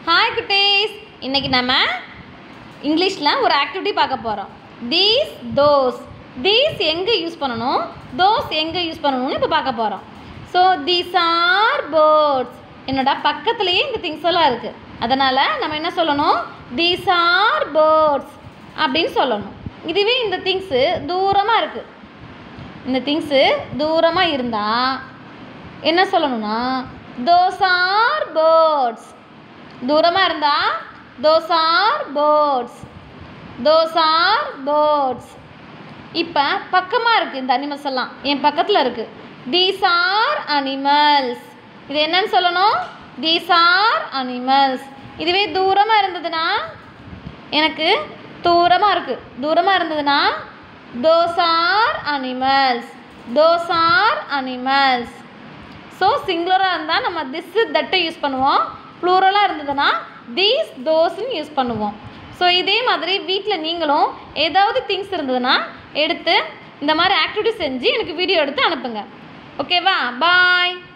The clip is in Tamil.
ஹாய் குட்டீஸ் இன்னைக்கு நம்ம இங்கிலீஷில் ஒரு ஆக்டிவிட்டி பார்க்க போகிறோம் தீஸ் தோஸ் தீஸ் எங்கே யூஸ் பண்ணணும் தோஸ் எங்கே யூஸ் பண்ணணும்னு இப்போ பார்க்க போகிறோம் ஸோ தீஸ் ஆர் பேர்ட்ஸ் என்னோட பக்கத்துலேயே இந்த திங்ஸ் எல்லாம் இருக்குது அதனால் நம்ம என்ன சொல்லணும் தீஸ் ஆர் பேர்ட்ஸ் அப்படின்னு சொல்லணும் இதுவே இந்த திங்ஸு தூரமாக இருக்குது இந்த திங்ஸு தூரமாக இருந்தால் என்ன சொல்லணும்னா தோஸ் ஆர் பேர்ட்ஸ் தூரமாக இருந்தால் those are birds those are birds இப்போ பக்கமாக இருக்குது இந்த அனிமல்ஸ் எல்லாம் என் பக்கத்தில் இருக்குது தீஸ் ஆர் அனிமல்ஸ் இது என்னன்னு சொல்லணும் தீஸ் ஆர் அனிமல்ஸ் இதுவே தூரமாக இருந்ததுன்னா எனக்கு தூரமாக இருக்குது தூரமாக இருந்ததுன்னா those are animals those are animals so சிங்குலராக இருந்தால் நம்ம திஸ் தட்டை யூஸ் பண்ணுவோம் ப்ளூரலாக இருந்ததுன்னா தீஸ் தோஸ்ன்னு யூஸ் பண்ணுவோம் ஸோ இதே மாதிரி வீட்டில் நீங்களும் ஏதாவது திங்ஸ் இருந்ததுன்னா எடுத்து இந்த மாதிரி ஆக்டிவிட்டி செஞ்சு எனக்கு வீடியோ எடுத்து அனுப்புங்க ஓகேவா பாய்